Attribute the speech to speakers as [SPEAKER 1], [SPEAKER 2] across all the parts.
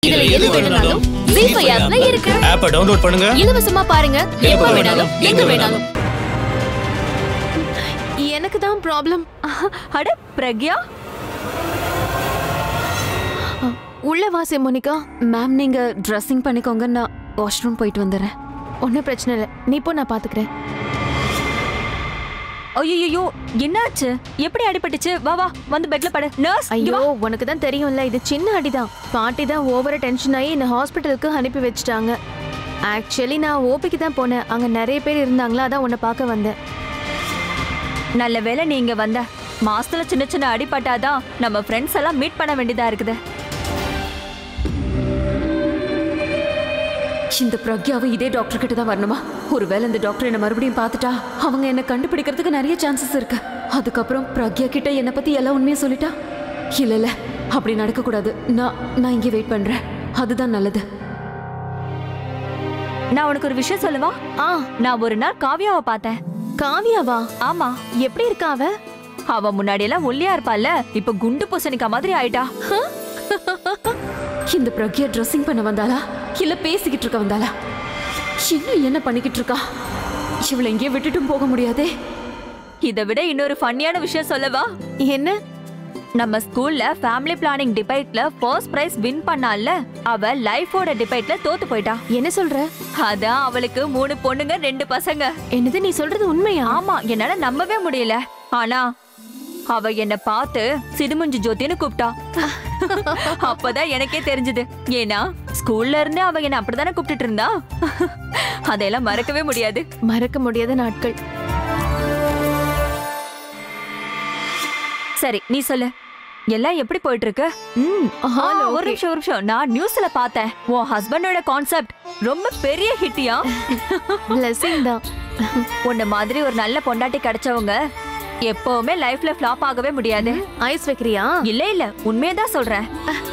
[SPEAKER 1] இதுல எது வேணும்னாலும் ஜீ ஃபைவ் ஆப்ல இருக்கு
[SPEAKER 2] ஆப்பை டவுன்லோட் பண்ணுங்க
[SPEAKER 1] இலவசமா பாருங்க எப்ப வேணாலும் எங்க வேணாலும்
[SPEAKER 3] எனக்கு தான் ப்ராப்ளம்
[SPEAKER 4] அட பிரக்யா
[SPEAKER 3] உள்ள வாசி மோனிகா
[SPEAKER 5] மேம் நீங்க ட்ரெஸ்ஸிங் பண்ணிக்கோங்க நான் வாஷ்ரூம் போயிட்டு வந்துடுறேன்
[SPEAKER 3] ஒன்றும் பிரச்சனை இல்லை நீ போ நான் பாத்துக்கிறேன்
[SPEAKER 4] ஐயோ என்னாச்சு எப்படி அடிபட்டுச்சு வா வா வந்து பெட்ல படு நர்ஸ்
[SPEAKER 3] ஐயோ உனக்கு தான் தெரியும்ல இது சின்ன அடிதான் பாட்டி தான் ஓவரா டென்ஷன் ஆகி என்னை ஹாஸ்பிட்டலுக்கு அனுப்பி வச்சுட்டாங்க ஆக்சுவலி நான் ஓபிக்கு தான் போனேன் அங்க நிறைய பேர் இருந்தாங்களா அதான் உன்னை பார்க்க வந்தேன்
[SPEAKER 4] நல்ல வேளை நீங்க வந்த மாசத்துல சின்ன சின்ன அடிபட்டாதான் நம்ம ஃப்ரெண்ட்ஸ் எல்லாம் மீட் பண்ண வேண்டியதா இருக்குது
[SPEAKER 5] இந்த பிரக்யாவும் இதே டாக்டர் கிட்ட தான் வரணுமா ஒருவேளை இந்த டாக்டர் என்ன மறுபடியும் பார்த்துட்டா அவங்க என்ன கண்டுபிடிக்கிறதுக்கு நிறைய சான்சஸ் இருக்கு அதுக்கப்புறம் பிரக்யா கிட்ட என்னை பத்தி எல்லா உண்மையும் சொல்லிட்டா இல்ல இல்ல அப்படி நடக்க கூடாது நான் நான் இங்கே வெயிட் பண்றேன் அதுதான் நல்லது
[SPEAKER 4] நான் உனக்கு ஒரு விஷயம் சொல்லவா
[SPEAKER 3] ஆ
[SPEAKER 4] நான் ஒரு நாள் காவியாவை பார்த்தேன்
[SPEAKER 3] காவியாவா
[SPEAKER 4] ஆமா
[SPEAKER 3] எப்படி இருக்கா அவ
[SPEAKER 4] அவ முன்னாடி எல்லாம் ஒல்லியா இருப்பால்ல இப்ப குண்டு பூசணிக்கா மாதிரி ஆயிட்டா
[SPEAKER 5] இந்த பிரக்யா ட்ரெஸ்ஸிங் பண்ண வந்தாளா இல்ல பேசிக்கிட்டு இருக்க வந்தாளா இன்னும் என்ன பண்ணிக்கிட்டு இருக்கா இவளை எங்கேயும் விட்டுட்டும் போக முடியாதே
[SPEAKER 4] இதை விட இன்னொரு ஃபன்னியான விஷயம் சொல்லவா
[SPEAKER 3] என்ன
[SPEAKER 4] நம்ம ஸ்கூல்ல ஃபேமிலி பிளானிங் டிபேட்ல ஃபர்ஸ்ட் பிரைஸ் வின் பண்ணால அவ லைஃபோட டிபேட்ல தோத்து போயிட்டா
[SPEAKER 3] என்ன சொல்ற
[SPEAKER 4] அதான் அவளுக்கு மூணு பொண்ணுங்க ரெண்டு பசங்க
[SPEAKER 3] என்னது நீ சொல்றது உண்மையா
[SPEAKER 4] ஆமா என்னால நம்பவே முடியல ஆனா அவ என்ன பார்த்து சிடுமுஞ்சு ஜோதின்னு கூப்பிட்டா அப்பதான் எனக்கே தெரிஞ்சது ஏன்னா ஸ்கூல்ல இருந்து அவ என்ன அப்படிதானே கூப்பிட்டுட்டு இருந்தா அதையெல்லாம் மறக்கவே முடியாது
[SPEAKER 3] மறக்க முடியாத நாட்கள்
[SPEAKER 4] சரி நீ சொல்லு எல்லாம் எப்படி போயிட்டு இருக்கு ம் ஆ, ஒரு நிமிஷம் ஒரு நிமிஷம் நான் நியூஸ்ல பார்த்தேன் உன் ஹஸ்பண்டோட கான்செப்ட் ரொம்ப பெரிய ஹிட்டியா
[SPEAKER 3] பிளஸிங் தான்
[SPEAKER 4] உன்ன மாதிரி ஒரு நல்ல பொண்டாட்டி கிடைச்சவங்க எப்பவுமே லைஃப்ல ஃபிளாப் ஆகவே முடியாது
[SPEAKER 3] ஐஸ் வைக்கிறியா
[SPEAKER 4] இல்ல இல்ல உண்மையதான் சொல்றேன்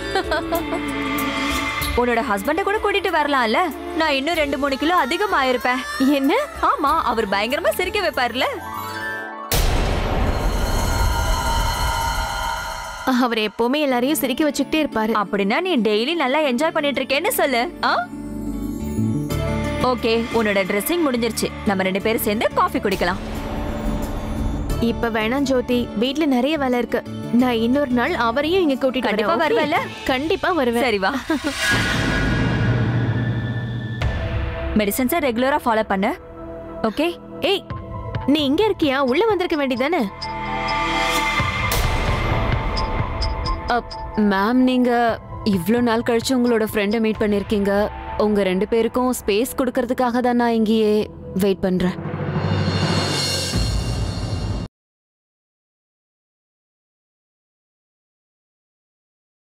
[SPEAKER 4] உன்னோட ஹஸ்பண்ட கூட கூட்டிட்டு வரலாம்ல நான் இன்னும் ரெண்டு மூணு கிலோ அதிகம் ஆயிருப்பேன்
[SPEAKER 3] என்ன
[SPEAKER 4] ஆமா அவர் பயங்கரமா சிரிக்க வைப்பாருல
[SPEAKER 3] அவர் எப்பவுமே எல்லாரையும் சிரிக்க வச்சுக்கிட்டே இருப்பாரு
[SPEAKER 4] அப்படின்னா நீ டெய்லி நல்லா என்ஜாய் பண்ணிட்டு இருக்கேன்னு சொல்லு ஆ ஓகே உன்னோட ட்ரெஸ்ஸிங் முடிஞ்சிருச்சு நம்ம ரெண்டு பேரும் சேர்ந்து காஃபி குடிக்கலாம்
[SPEAKER 3] இப்ப வேணாம் ஜோதி வீட்ல நிறைய வேலை இருக்கு நான் இன்னொரு நாள் அவரையும் இங்க கூட்டிட்டு வரேன்,
[SPEAKER 4] கண்டிப்பா
[SPEAKER 3] okay?
[SPEAKER 4] வருவல்ல?
[SPEAKER 3] கண்டிப்பா வருவேன்
[SPEAKER 4] சரி வா மெடிசன்ஸை ரெகுலரா ஃபாலோ பண்ணு ஓகே
[SPEAKER 3] ஏய் நீ இங்க இருக்கியா உள்ள வந்திருக்க வேண்டியதானே
[SPEAKER 5] மேம் நீங்க இவ்ளோ நாள் கழிச்சு உங்களோட ஃப்ரெண்டை மீட் பண்ணிருக்கீங்க உங்க ரெண்டு பேருக்கும் ஸ்பேஸ் கொடுக்கறதுக்காக தான் நான் இங்கேயே வெயிட் பண்றேன்